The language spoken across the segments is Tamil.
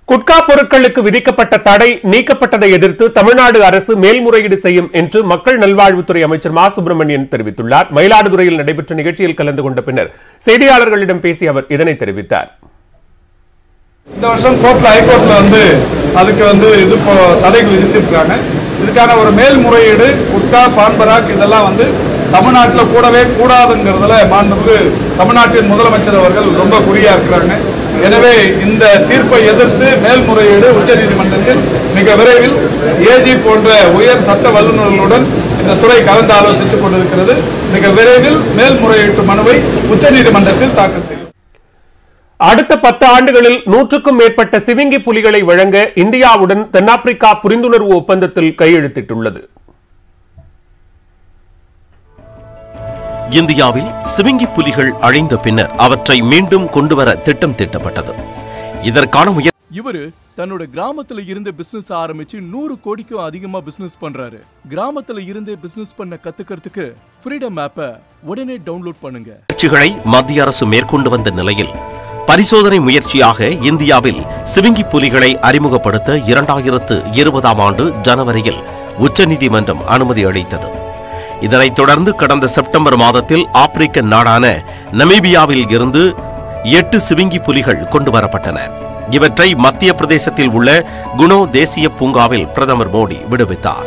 குட்கா பொருட்களுக்கு விதிக்கப்பட்ட தடை நீக்கப்பட்டதை எதிர்த்து தமிழ்நாடு அரசு மேல்முறையீடு செய்யும் என்று மக்கள் நல்வாழ்வுத்துறை அமைச்சர் மா சுப்பிரமணியன் தெரிவித்துள்ளார் மயிலாடுதுறையில் நடைபெற்ற நிகழ்ச்சியில் கலந்து கொண்ட பின்னர் செய்தியாளர்களிடம் பேசிய அவர் இதனை தெரிவித்தார் இந்த வருஷம் கோர்ட்ல ஹைகோர்ட்ல வந்து அதுக்கு வந்து இது இப்போ தடைகள் விதிச்சிருக்காங்க இதுக்கான ஒரு மேல்முறையீடு குட்கா பான்பராக் இதெல்லாம் வந்து தமிழ்நாட்டில் கூடவே கூடாதுங்கிறதுல மாண்புமிகு தமிழ்நாட்டின் முதலமைச்சர் அவர்கள் ரொம்ப குறியா இருக்கிறாங்க எனவே இந்த தீர்ப்பை எதிர்த்து மேல்முறையீடு உச்சநீதிமன்றத்தில் மிக விரைவில் ஏஜி போன்ற உயர் சட்ட வல்லுநர்களுடன் இந்த துறை கலந்து ஆலோசித்துக் கொண்டிருக்கிறது மிக விரைவில் மேல்முறையீட்டு மனுவை உச்சநீதிமன்றத்தில் தாக்கல் செய்யும் அடுத்த பத்து ஆண்டுகளில் நூற்றுக்கும் மேற்பட்ட சிவிங்கி புலிகளை வழங்க இந்தியாவுடன் தென்னாப்பிரிக்கா புரிந்துணர்வு ஒப்பந்தத்தில் கையெழுத்திட்டுள்ளது இந்தியாவில் சிவிங்கி புலிகள் அழிந்த பின்னர் அவற்றை மீண்டும் கொண்டுவர திட்டம் தீட்டப்பட்டது இதற்கான முயற்சி இவரு தன்னோட கிராமத்துல இருந்து பிசினஸ் ஆரம்பிச்சு நூறு கோடிக்கும் அதிகமா பிசினஸ் பண்றாரு கிராமத்துல இருந்தே பிசினஸ் பண்ண கத்துக்கிறதுக்கு ஃப்ரீடம் ஆப்பை உடனே டவுன்லோட் பண்ணுங்க முயற்சிகளை மத்திய அரசு மேற்கொண்டு வந்த நிலையில் பரிசோதனை முயற்சியாக இந்தியாவில் சிவிங்கி புலிகளை அறிமுகப்படுத்த இரண்டாயிரத்து இருபதாம் ஆண்டு ஜனவரியில் உச்சநீதிமன்றம் அனுமதி அளித்தது இதனைத் தொடர்ந்து கடந்த செப்டம்பர் மாதத்தில் ஆப்பிரிக்க நாடான நமீபியாவில் இருந்து எட்டு சிவிங்கி புலிகள் கொண்டு வரப்பட்டன இவற்றை மத்திய பிரதேசத்தில் உள்ள குணோ தேசிய பூங்காவில் பிரதமர் மோடி விடுவித்தார்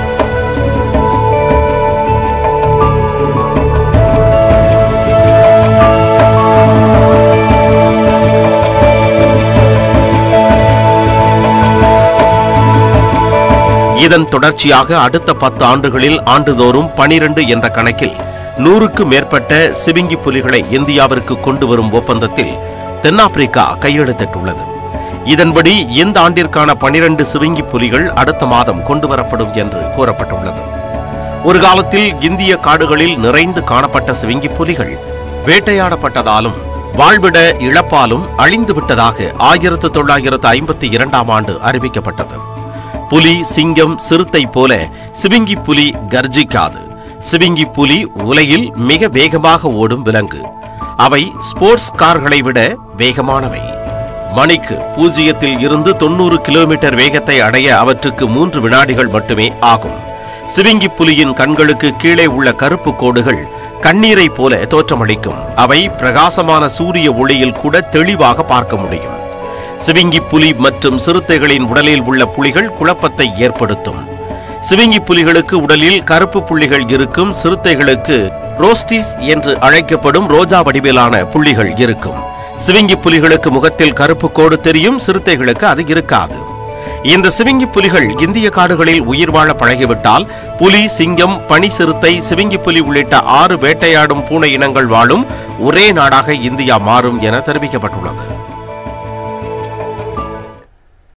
இதன் தொடர்ச்சியாக அடுத்த பத்து ஆண்டுகளில் ஆண்டுதோறும் பனிரெண்டு என்ற கணக்கில் நூறுக்கு மேற்பட்ட சிவிங்கி புலிகளை இந்தியாவிற்கு கொண்டு வரும் ஒப்பந்தத்தில் தென்னாப்பிரிக்கா கையெழுத்திட்டுள்ளது இதன்படி இந்த ஆண்டிற்கான பனிரெண்டு சிவிங்கி புலிகள் அடுத்த மாதம் கொண்டு வரப்படும் என்று கூறப்பட்டுள்ளது ஒரு காலத்தில் இந்திய காடுகளில் நிறைந்து காணப்பட்ட சிவிங்கி புலிகள் வேட்டையாடப்பட்டதாலும் வாழ்விட இழப்பாலும் அழிந்து விட்டதாக ஆயிரத்து தொள்ளாயிரத்து ஐம்பத்தி இரண்டாம் ஆண்டு அறிவிக்கப்பட்டது புலி சிங்கம் சிறுத்தை போல சிவிங்கி புலி கர்ஜிக்காது சிவிங்கி புலி உலகில் மிக வேகமாக ஓடும் விலங்கு அவை ஸ்போர்ட்ஸ் கார்களை விட வேகமானவை மணிக்கு பூஜ்ஜியத்தில் இருந்து தொண்ணூறு கிலோமீட்டர் வேகத்தை அடைய அவற்றுக்கு மூன்று வினாடிகள் மட்டுமே ஆகும் சிவிங்கி புலியின் கண்களுக்கு கீழே உள்ள கருப்பு கோடுகள் கண்ணீரை போல தோற்றமளிக்கும் அவை பிரகாசமான சூரிய ஒளியில் கூட தெளிவாக பார்க்க முடியும் சிவிங்கி புலி மற்றும் சிறுத்தைகளின் உடலில் உள்ள புலிகள் குழப்பத்தை ஏற்படுத்தும் சிவிங்கி புலிகளுக்கு உடலில் கருப்பு புள்ளிகள் இருக்கும் சிறுத்தைகளுக்கு ரோஸ்டிஸ் என்று அழைக்கப்படும் ரோஜா வடிவிலான புள்ளிகள் இருக்கும் சிவிங்கி புலிகளுக்கு முகத்தில் கருப்பு கோடு தெரியும் சிறுத்தைகளுக்கு அது இருக்காது இந்த சிவிங்கி புலிகள் இந்திய காடுகளில் உயிர் வாழ பழகிவிட்டால் புலி சிங்கம் பனி சிறுத்தை சிவிங்கி புலி உள்ளிட்ட ஆறு வேட்டையாடும் பூனை இனங்கள் வாழும் ஒரே நாடாக இந்தியா மாறும் என தெரிவிக்கப்பட்டுள்ளது